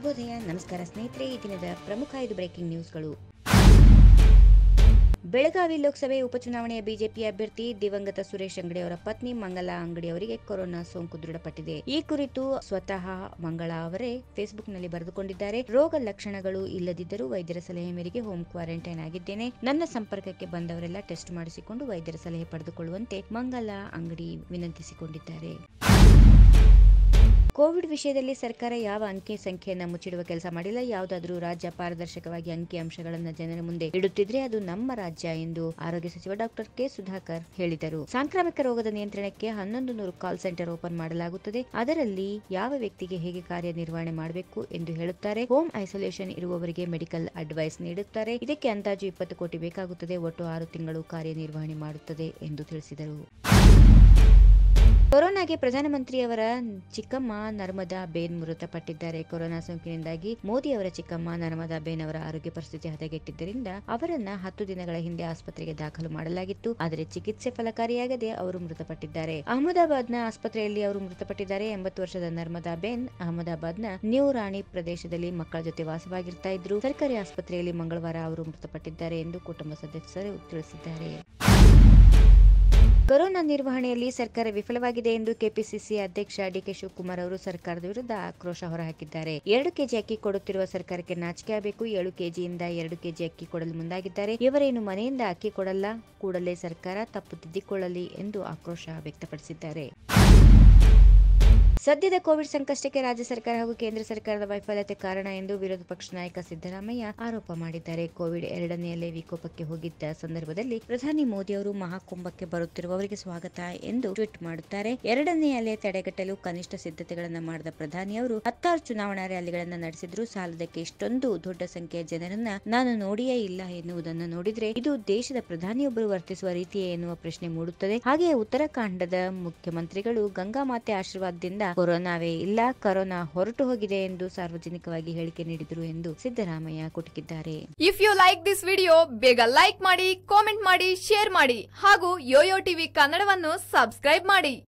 ಶುಭೋದಯ ನಮಸ್ಕಾರ ಸ್ನೇಹಿತರೆ ಈ ದಿನದ ಪ್ರಮುಖ ಐದು ಬ್ರೇಕಿಂಗ್ ನ್ಯೂಸ್ಗಳು ಬೆಳಗಾವಿ ಲೋಕಸಭೆ ಉಪಚುನಾವಣೆಯ ಬಿಜೆಪಿ ಅಭ್ಯರ್ಥಿ ದಿವಂಗತ ಸುರೇಶ್ ಅಂಗಡಿ ಅವರ ಪತ್ನಿ ಮಂಗಲಾ ಅಂಗಡಿ ಅವರಿಗೆ ಕೊರೋನಾ ಸೋಂಕು ದೃಢಪಟ್ಟಿದೆ ಈ ಕುರಿತು ಸ್ವತಃ ಮಂಗಳಾ ಅವರೇ ಫೇಸ್ಬುಕ್ನಲ್ಲಿ ಬರೆದುಕೊಂಡಿದ್ದಾರೆ ರೋಗ ಲಕ್ಷಣಗಳು ಇಲ್ಲದಿದ್ದರೂ ವೈದ್ಯರ ಸಲಹೆ ಮೇರೆಗೆ ಹೋಮ್ ಕ್ವಾರಂಟೈನ್ ಆಗಿದ್ದೇನೆ ನನ್ನ ಸಂಪರ್ಕಕ್ಕೆ ಬಂದವರೆಲ್ಲ ಟೆಸ್ಟ್ ಮಾಡಿಸಿಕೊಂಡು ವೈದ್ಯರ ಸಲಹೆ ಪಡೆದುಕೊಳ್ಳುವಂತೆ ಮಂಗಲಾ ಅಂಗಡಿ ವಿನಂತಿಸಿಕೊಂಡಿದ್ದಾರೆ ಕೋವಿಡ್ ವಿಷಯದಲ್ಲಿ ಸರ್ಕಾರ ಯಾವ ಅಂಕಿ ಸಂಖ್ಯೆಯನ್ನ ಮುಚ್ಚಿಡುವ ಕೆಲಸ ಮಾಡಿಲ್ಲ ಯಾವುದಾದ್ರೂ ರಾಜ್ಯ ಪಾರದರ್ಶಕವಾಗಿ ಅಂಕಿ ಅಂಶಗಳನ್ನ ಜನರ ಮುಂದೆ ಇಡುತ್ತಿದ್ರೆ ಅದು ನಮ್ಮ ರಾಜ್ಯ ಎಂದು ಆರೋಗ್ಯ ಸಚಿವ ಡಾಕ್ಟರ್ ಕೆ ಸುಧಾಕರ್ ಹೇಳಿದರು ಸಾಂಕ್ರಾಮಿಕ ರೋಗದ ನಿಯಂತ್ರಣಕ್ಕೆ ಹನ್ನೊಂದು ನೂರು ಕಾಲ್ ಸೆಂಟರ್ ಓಪನ್ ಮಾಡಲಾಗುತ್ತದೆ ಅದರಲ್ಲಿ ಯಾವ ವ್ಯಕ್ತಿಗೆ ಹೇಗೆ ಕಾರ್ಯನಿರ್ವಹಣೆ ಮಾಡಬೇಕು ಎಂದು ಹೇಳುತ್ತಾರೆ ಹೋಮ್ ಐಸೋಲೇಷನ್ ಇರುವವರಿಗೆ ಮೆಡಿಕಲ್ ಅಡ್ವೈಸ್ ನೀಡುತ್ತಾರೆ ಇದಕ್ಕೆ ಅಂದಾಜು ಇಪ್ಪತ್ತು ಕೋಟಿ ಬೇಕಾಗುತ್ತದೆ ಒಟ್ಟು ಆರು ತಿಂಗಳು ಕಾರ್ಯನಿರ್ವಹಣೆ ಮಾಡುತ್ತದೆ ಎಂದು ತಿಳಿಸಿದರು ಕೊರೋನಾಗೆ ಪ್ರಧಾನಮಂತ್ರಿಯವರ ಚಿಕ್ಕಮ್ಮ ನರ್ಮದಾ ಬೇನ್ ಮೃತಪಟ್ಟಿದ್ದಾರೆ ಕೊರೋನಾ ಸೋಂಕಿನಿಂದಾಗಿ ಮೋದಿ ಅವರ ಚಿಕ್ಕಮ್ಮ ನರ್ಮದಾ ಬೇನ್ ಅವರ ಆರೋಗ್ಯ ಪರಿಸ್ಥಿತಿ ಹದಗೆಟ್ಟಿದ್ದರಿಂದ ಅವರನ್ನ ಹತ್ತು ದಿನಗಳ ಹಿಂದೆ ಆಸ್ಪತ್ರೆಗೆ ದಾಖಲು ಮಾಡಲಾಗಿತ್ತು ಆದರೆ ಚಿಕಿತ್ಸೆ ಫಲಕಾರಿಯಾಗದೆ ಅವರು ಮೃತಪಟ್ಟಿದ್ದಾರೆ ಅಹಮದಾಬಾದ್ನ ಆಸ್ಪತ್ರೆಯಲ್ಲಿ ಅವರು ಮೃತಪಟ್ಟಿದ್ದಾರೆ ಎಂಬತ್ತು ವರ್ಷದ ನರ್ಮದಾ ಬೇನ್ ಅಹಮದಾಬಾದ್ನ ನ್ಯೂ ರಾಣಿ ಪ್ರದೇಶದಲ್ಲಿ ಮಕ್ಕಳ ಜೊತೆ ವಾಸವಾಗಿರ್ತಾ ಇದ್ರು ಸರ್ಕಾರಿ ಆಸ್ಪತ್ರೆಯಲ್ಲಿ ಮಂಗಳವಾರ ಅವರು ಮೃತಪಟ್ಟಿದ್ದಾರೆ ಎಂದು ಕುಟುಂಬ ಸದಸ್ಯರು ತಿಳಿಸಿದ್ದಾರೆ ಕೊರೋನಾ ನಿರ್ವಹಣೆಯಲ್ಲಿ ಸರ್ಕಾರ ವಿಫಲವಾಗಿದೆ ಎಂದು ಕೆಪಿಸಿಸಿ ಅಧ್ಯಕ್ಷ ಡಿಕೆ ಶಿವಕುಮಾರ್ ಅವರು ಸರ್ಕಾರದ ವಿರುದ್ಧ ಆಕ್ರೋಶ ಹೊರಹಾಕಿದ್ದಾರೆ ಎರಡು ಕೆಜಿ ಅಕ್ಕಿ ಕೊಡುತ್ತಿರುವ ಸರ್ಕಾರಕ್ಕೆ ನಾಚಿಕೆ ಆಗಬೇಕು ಏಳು ಕೆಜಿಯಿಂದ ಎರಡು ಕೆಜಿ ಅಕ್ಕಿ ಕೊಡಲು ಮುಂದಾಗಿದ್ದಾರೆ ಇವರೇನು ಮನೆಯಿಂದ ಅಕ್ಕಿ ಕೊಡಲ್ಲ ಕೂಡಲೇ ಸರ್ಕಾರ ತಪ್ಪು ತಿದ್ದಿಕೊಳ್ಳಲಿ ಎಂದು ಆಕ್ರೋಶ ವ್ಯಕ್ತಪಡಿಸಿದ್ದಾರೆ ಸದ್ಯದ ಕೋವಿಡ್ ಸಂಕಷ್ಟಕ್ಕೆ ರಾಜ್ಯ ಸರ್ಕಾರ ಹಾಗೂ ಕೇಂದ್ರ ಸರ್ಕಾರದ ವೈಫಲ್ಯತೆ ಕಾರಣ ಎಂದು ವಿರೋಧ ಪಕ್ಷ ನಾಯಕ ಸಿದ್ದರಾಮಯ್ಯ ಆರೋಪ ಮಾಡಿದ್ದಾರೆ ಕೋವಿಡ್ ಎರಡನೇ ಅಲೆ ವಿಕೋಪಕ್ಕೆ ಹೋಗಿದ್ದ ಸಂದರ್ಭದಲ್ಲಿ ಪ್ರಧಾನಿ ಮೋದಿ ಅವರು ಮಹಾಕುಂಭಕ್ಕೆ ಬರುತ್ತಿರುವವರಿಗೆ ಸ್ವಾಗತ ಎಂದು ಟ್ವೀಟ್ ಮಾಡುತ್ತಾರೆ ಎರಡನೇ ಅಲೆ ತಡೆಗಟ್ಟಲು ಕನಿಷ್ಠ ಸಿದ್ಧತೆಗಳನ್ನು ಮಾಡಿದ ಪ್ರಧಾನಿ ಅವರು ಹತ್ತಾರು ಚುನಾವಣಾ ರ್ಯಾಲಿಗಳನ್ನು ನಡೆಸಿದ್ರು ಸಾಲದಕ್ಕೆ ಇಷ್ಟೊಂದು ದೊಡ್ಡ ಸಂಖ್ಯೆಯ ಜನರನ್ನ ನಾನು ನೋಡಿಯೇ ಇಲ್ಲ ಎನ್ನುವುದನ್ನು ನೋಡಿದ್ರೆ ಇದು ದೇಶದ ಪ್ರಧಾನಿಯೊಬ್ಬರು ವರ್ತಿಸುವ ರೀತಿಯೇ ಎನ್ನುವ ಪ್ರಶ್ನೆ ಮೂಡುತ್ತದೆ ಹಾಗೆಯೇ ಉತ್ತರಾಖಂಡದ ಮುಖ್ಯಮಂತ್ರಿಗಳು ಗಂಗಾ ಮಾತೆ ಆಶೀರ್ವಾದದಿಂದ ಕೊರೋನಾವೇ ಇಲ್ಲ ಕೊರೋನಾ ಹೊರಟು ಹೋಗಿದೆ ಎಂದು ಸಾರ್ವಜನಿಕವಾಗಿ ಹೇಳಿಕೆ ನೀಡಿದರು ಎಂದು ಸಿದ್ದರಾಮಯ್ಯ ಕುಟುಕಿದ್ದಾರೆ if you like this video ಬೇಗ ಲೈಕ್ ಮಾಡಿ ಕಾಮೆಂಟ್ ಮಾಡಿ ಶೇರ್ ಮಾಡಿ ಹಾಗೂ ಯೋಯೋ ಟಿವಿ ಕನ್ನಡವನ್ನು ಸಬ್ಸ್ಕ್ರೈಬ್ ಮಾಡಿ